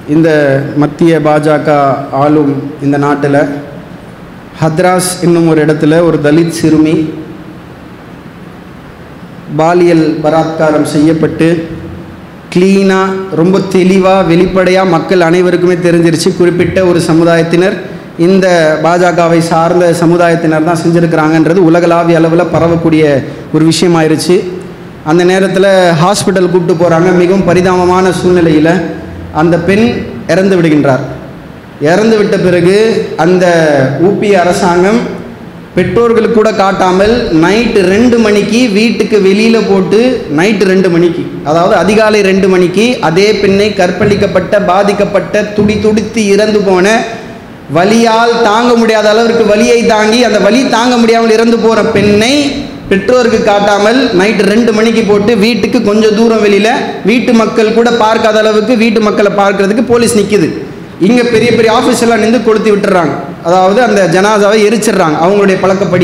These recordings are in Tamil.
இந்த மத்திய பாஜக ஆளும் இந்த நாட்டில் ஹத்ராஸ் என்னும் ஒரு இடத்துல ஒரு தலித் சிறுமி பாலியல் பலாத்காரம் செய்யப்பட்டு க்ளீனாக ரொம்ப தெளிவாக வெளிப்படையாக மக்கள் அனைவருக்குமே தெரிஞ்சிருச்சு குறிப்பிட்ட ஒரு சமுதாயத்தினர் இந்த பாஜகவை சார்ந்த சமுதாயத்தினர் தான் செஞ்சுருக்கிறாங்கன்றது உலகளாவிய அளவில் பரவக்கூடிய ஒரு விஷயமாயிருச்சு அந்த நேரத்தில் ஹாஸ்பிட்டல் கூப்பிட்டு போகிறாங்க மிகவும் பரிதாபமான சூழ்நிலையில் அந்த பெண் இறந்து விடுகின்றார் இறந்து விட்ட பிறகு அந்த ஊபி அரசாங்கம் பெற்றோர்களுக்கு கூட காட்டாமல் நைட்டு ரெண்டு மணிக்கு வீட்டுக்கு வெளியில் போட்டு நைட்டு ரெண்டு மணிக்கு அதாவது அதிகாலை ரெண்டு மணிக்கு அதே பெண்ணை கற்பழிக்கப்பட்ட பாதிக்கப்பட்ட துடி துடித்து இறந்து போன வலியால் தாங்க முடியாத அளவிற்கு வலியை தாங்கி அந்த வலி தாங்க முடியாமல் இறந்து போகிற பெண்ணை பெற்றோருக்கு காட்டாமல் நைட்டு ரெண்டு மணிக்கு போட்டு வீட்டுக்கு கொஞ்சம் தூரம் வெளியில் வீட்டு மக்கள் கூட பார்க்காத அளவுக்கு வீட்டு மக்களை பார்க்கறதுக்கு போலீஸ் நிற்கிது இங்கே பெரிய பெரிய ஆஃபீஸ் எல்லாம் நின்று கொளுத்தி விட்டுறாங்க அதாவது அந்த ஜனாதாவை எரிச்சிடுறாங்க அவங்களுடைய பழக்கப்படி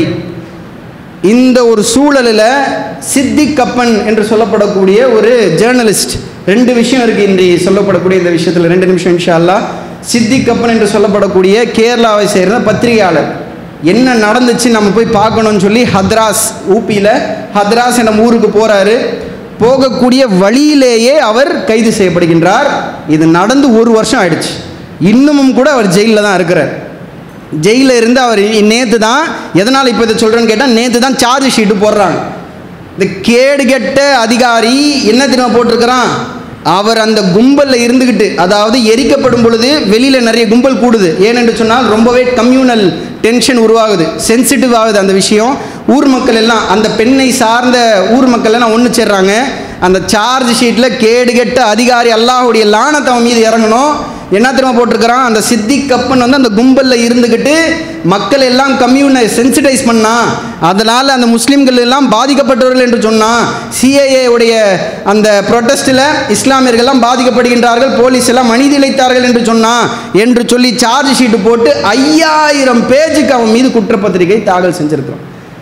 இந்த ஒரு சூழலில் சித்திக் கப்பன் என்று சொல்லப்படக்கூடிய ஒரு ஜேர்னலிஸ்ட் ரெண்டு விஷயம் இருக்குது இன்றைய சொல்லப்படக்கூடிய இந்த விஷயத்தில் ரெண்டு நிமிஷம் இன்ஷா அல்லாஹ் சித்திக் கப்பன் என்று சொல்லப்படக்கூடிய கேரளாவை சேர்ந்த பத்திரிகையாளர் என்ன நடந்துச்சு நம்ம போய் பார்க்கணும்னு சொல்லி ஹத்ராஸ் ஊப்பியில் ஹத்ராஸ் என்ற ஊருக்கு போகிறாரு போகக்கூடிய வழியிலேயே அவர் கைது செய்யப்படுகின்றார் இது நடந்து ஒரு வருஷம் ஆயிடுச்சு இன்னமும் கூட அவர் ஜெயிலில் தான் இருக்கிறார் ஜெயிலில் இருந்து அவர் நேற்று தான் எதனால் இப்போ இதை சொல்கிறேன்னு கேட்டால் நேற்று தான் சார்ஜ் ஷீட்டு போடுறாங்க இந்த கேடு கெட்ட அதிகாரி என்ன தெரியுமா போட்டிருக்கிறான் அவர் அந்த கும்பலில் இருந்துக்கிட்டு அதாவது எரிக்கப்படும் பொழுது வெளியில் நிறைய கும்பல் கூடுது ஏனென்று சொன்னால் ரொம்பவே கம்யூனல் டென்ஷன் உருவாகுது சென்சிட்டிவ் ஆகுது அந்த விஷயம் ஊர் மக்கள் எல்லாம் அந்த பெண்ணை சார்ந்த ஊர் மக்கள் எல்லாம் ஒன்று சேர்றாங்க அந்த சார்ஜ் ஷீட்டில் கேடு கெட்ட அதிகாரி அல்லாஹுடைய லானத்தை அவன் மீது இறங்கணும் என்ன தெரியுமா போட்டிருக்கிறான் அந்த சித்திக் கப்பன் வந்து அந்த கும்பலில் இருந்துக்கிட்டு மக்கள் எல்லாம் கம்யூனை சென்சிடைஸ் பண்ணா அதனால் அந்த முஸ்லீம்கள் எல்லாம் பாதிக்கப்பட்டவர்கள் என்று சொன்னான் சிஏஏ உடைய அந்த ப்ரொட்டஸ்டில் இஸ்லாமியர்கள்லாம் பாதிக்கப்படுகின்றார்கள் போலீஸ் எல்லாம் மனித இழைத்தார்கள் என்று சொன்னான் என்று சொல்லி சார்ஜ் ஷீட்டு போட்டு ஐயாயிரம் பேஜுக்கு அவன் மீது குற்றப்பத்திரிகை தாக்கல் செஞ்சிருக்கிறான்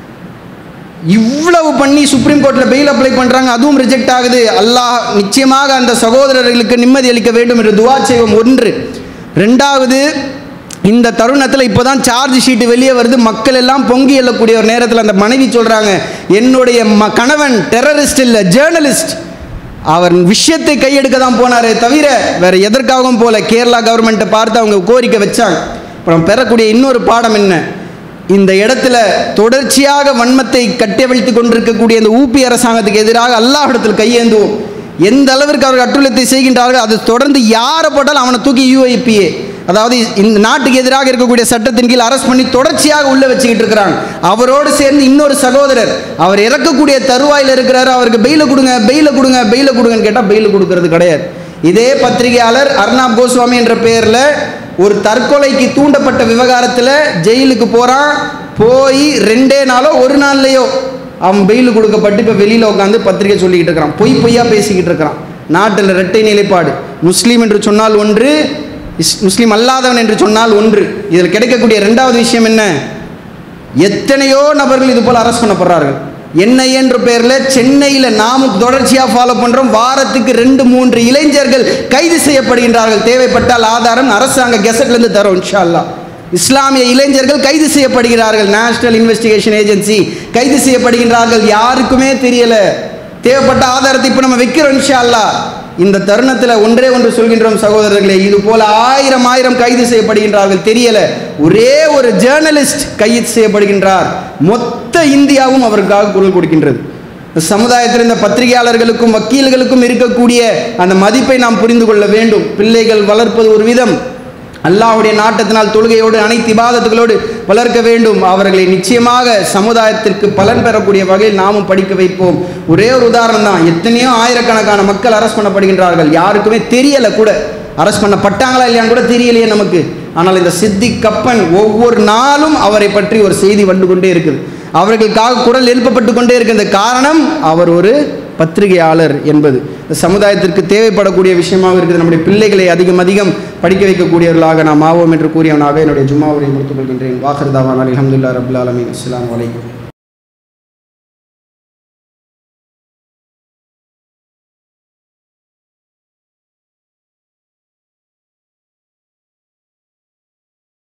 இவ்வளவு பண்ணி சுப்ரீம் கோர்ட்டில் பெயில் அப்ளை பண்ணுறாங்க அதுவும் ரிஜெக்ட் ஆகுது அல்லாஹ் நிச்சயமாக அந்த சகோதரர்களுக்கு நிம்மதி அளிக்க வேண்டும் என்று துவா செய்வோம் ஒன்று ரெண்டாவது இந்த தருணத்தில் இப்போ தான் சார்ஜ் ஷீட்டு வெளியே வருது மக்கள் எல்லாம் பொங்கி எழக்கூடிய ஒரு நேரத்தில் அந்த மனைவி சொல்கிறாங்க என்னுடைய ம கணவன் டெரரிஸ்ட் இல்லை ஜேர்னலிஸ்ட் அவர் விஷயத்தை கையெடுக்க தான் போனாரே தவிர வேற எதற்காகவும் போல கேரளா கவர்மெண்ட்டை பார்த்து அவங்க கோரிக்கை வச்சாங்க அப்புறம் பெறக்கூடிய இன்னொரு பாடம் என்ன இந்த இடத்துல தொடர்ச்சியாக வன்மத்தை கட்டவிழ்த்து கொண்டிருக்கக்கூடிய இந்த ஊபி அரசாங்கத்துக்கு எதிராக அல்லாஹிடத்தில் கையேந்துவோம் எந்த அளவிற்கு அவர்கள் அட்டுழியத்தை செய்கின்றார்கள் அது தொடர்ந்து யாரை போட்டாலும் அவனை தூக்கி யூஐபிஏ அதாவது இந்த நாட்டுக்கு எதிராக இருக்கக்கூடிய சட்டத்தின் கீழ் அரெஸ்ட் பண்ணி தொடர்ச்சியாக உள்ள வச்சுக்கிட்டு இருக்கிறாங்க அவரோடு சேர்ந்து இன்னொரு சகோதரர் அவர் இறக்கக்கூடிய தருவாயில் இருக்கிறாரு அவருக்கு பெயில கொடுங்க பெயில கொடுங்க பெயில கொடுங்கன்னு கேட்டால் பெயில கொடுக்கறது கிடையாது இதே பத்திரிகையாளர் அர்ணாப் கோஸ்வாமி என்ற பெயரில் ஒரு தற்கொலைக்கு தூண்டப்பட்ட விவகாரத்தில் ஜெயிலுக்கு போகிறான் போய் ரெண்டே நாளோ ஒரு நாள்லையோ அவன் பெயில் கொடுக்கப்பட்டு இப்போ வெளியில் உட்காந்து பத்திரிகை சொல்லிக்கிட்டு இருக்கிறான் பொய் பொய்யா பேசிக்கிட்டு இருக்கிறான் நாட்டில் இரட்டை நிலைப்பாடு முஸ்லீம் என்று சொன்னால் ஒன்று இஸ் முஸ்லீம் அல்லாதவன் என்று சொன்னால் ஒன்று இதில் கிடைக்கக்கூடிய ரெண்டாவது விஷயம் என்ன எத்தனையோ நபர்கள் இது போல் அரெஸ்ட் பண்ணப்படுறார்கள் என்ஐ என்ற பேரில் சென்னையில் நாம் தொடர்ச்சியாக ஃபாலோ பண்ணுறோம் வாரத்துக்கு ரெண்டு மூன்று இளைஞர்கள் கைது செய்யப்படுகின்றார்கள் தேவைப்பட்டால் ஆதாரம் அரசாங்க கெசட்லேருந்து தரோம் இன்ஷா அல்லாஹ் இஸ்லாமிய இளைஞர்கள் கைது செய்யப்படுகிறார்கள் நேஷனல் இன்வெஸ்டிகேஷன் ஏஜென்சி கைது செய்யப்படுகின்றார்கள் யாருக்குமே தெரியல தேவைப்பட்ட ஆதாரத்தை இப்போ நம்ம வைக்கிறோம் இன்ஷா அல்லாஹ் இந்த தருணத்தில் ஒன்றே ஒன்று சொல்கின்றோம் சகோதரர்களே இது போல ஆயிரம் ஆயிரம் கைது செய்யப்படுகின்றார்கள் தெரியல ஒரே ஒரு ஜேர்னலிஸ்ட் கைது செய்யப்படுகின்றார் மொத்த இந்தியாவும் அவருக்காக குரல் கொடுக்கின்றது இந்த சமுதாயத்தில் இந்த பத்திரிகையாளர்களுக்கும் வக்கீல்களுக்கும் இருக்கக்கூடிய அந்த மதிப்பை நாம் புரிந்து கொள்ள வேண்டும் பிள்ளைகள் வளர்ப்பது ஒரு விதம் அல்லாஹுடைய நாட்டத்தினால் தொழுகையோடு அனைத்து இபாதத்துகளோடு வளர்க்க வேண்டும் அவர்களை நிச்சயமாக சமுதாயத்திற்கு பலன் பெறக்கூடிய வகையில் நாமும் படிக்க வைப்போம் ஒரே ஒரு உதாரணம் தான் எத்தனையோ ஆயிரக்கணக்கான மக்கள் அரெஸ்ட் பண்ணப்படுகின்றார்கள் யாருக்குமே தெரியலை கூட அரெஸ்ட் பண்ணப்பட்டாங்களா இல்லையான்னு கூட தெரியலையே நமக்கு ஆனால் இந்த சித்தி கப்பன் ஒவ்வொரு நாளும் அவரை பற்றி ஒரு செய்தி வந்து கொண்டே இருக்குது அவர்களுக்காக குரல் எழுப்பப்பட்டு கொண்டே இருக்கின்ற காரணம் அவர் ஒரு பத்திரிகையாளர் என்பது இந்த சமுதாயத்திற்கு தேவைப்படக்கூடிய விஷயமாக இருக்குது நம்முடைய பிள்ளைகளை அதிகம் அதிகம் படிக்க வைக்கக்கூடியவர்களாக நாம் ஆவோம் என்று கூறியவனாக என்னுடைய ஜும்மாவுரை முடித்துக் கொள்கின்றேன் வாஹர்தாவான் அலமதுல்லா ரபுல் ஆலமின் அஸ்லாம் வலைக்கம்